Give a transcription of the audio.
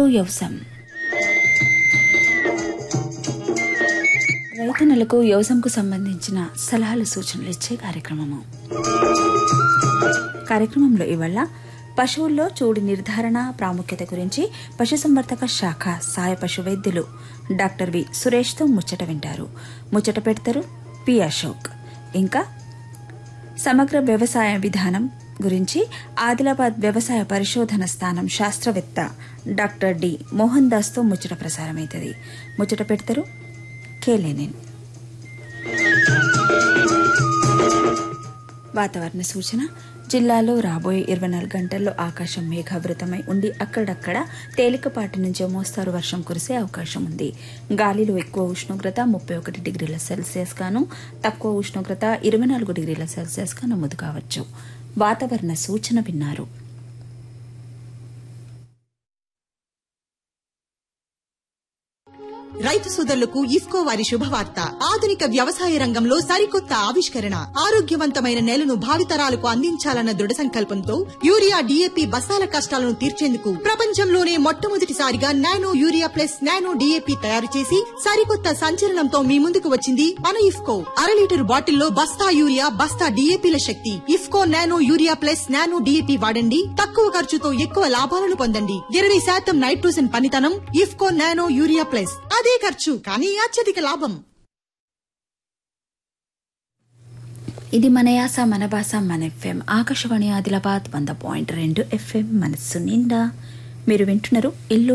వ్యవసాయం రైతన్నలకు వ్యవసాయంకు సంబంధించిన సలహాలు సూచనలు ఇచ్చే కార్యక్రమము కార్యక్రమంలో ఇవాళ పశువుల్లో చూడు నిర్ధారణ ప్రాముఖ్యత గురించి పశుసంవర్ధక శాఖ సహాయ పశు వైద్యులు డాక్టర్ వి సురేష్తో ముచ్చట వింటారు ముచ్చట పెడతారు పి అశోక్ ఇంకా సమగ్ర వ్యవసాయ విధానం గురించి ఆదిలాబాద్ వ్యవసాయ పరిశోధన స్థానం శాస్త్రవేత్త డాక్టర్ డి మోహన్ దాస్తో ముచ్చట ప్రసారమవుతుంది ముచ్చట పెడతారు కేలేనిన్ వాతావరణ సూచన జిల్లాలో రాబోయే ఇరవై నాలుగు గంటల్లో ఆకాశం మేఘావృతమై ఉండి అక్కడక్కడ తేలికపాటి నుంచి మోస్తారు వర్షం కురిసే అవకాశం ఉంది గాలిలో ఎక్కువ ఉష్ణోగ్రత ముప్పై ఒకటి డిగ్రీల సెల్సియస్ గాను తక్కువ ఉష్ణోగ్రత ఇరవై నాలుగు డిగ్రీల సెల్సియస్ గా నమోదు కావచ్చు వాతావరణ సూచన విన్నారు రైతు సోదరులకు ఇఫ్కో వారి శుభవార్త ఆధునిక వ్యవసాయ రంగంలో సరికొత్త ఆవిష్కరణ ఆరోగ్యవంతమైన నేలను భావితరాలకు అందించాలన్న దృఢ సంకల్పంతో యూరియా డిఏపి బస్తాల కష్టాలను తీర్చేందుకు ప్రపంచంలోనే మొట్టమొదటిసారిగా nano urea plus nano DAP తయారు చేసి సరికొత్త సంచలనంతో మీ ముందుకు వచ్చింది మన ఇఫ్కో అర లీటర్ బాటిల్లో బస్తా యూరియా బస్తా డిఏపిల శక్తి IFFCO nano urea plus nano DAP వాడండి తక్కువ ఖర్చుతో ఎక్కువ లాభాలను పొందండి ఇరవై శాతం నైట్రోజన్ పనితనం ఇఫ్కో నానో యూరియా ప్లస్ అదే ఖర్చు కానీ అత్యధిక లాభం ఇది మన యాస మన భాష మన ఎఫ్ఎం ఆకాశవాణి ఆదిలాబాద్ వంద పాయింట్ రెండు ఎఫ్ఎం మనస్సు నిండా మీరు వింటున్నారు ఇల్లు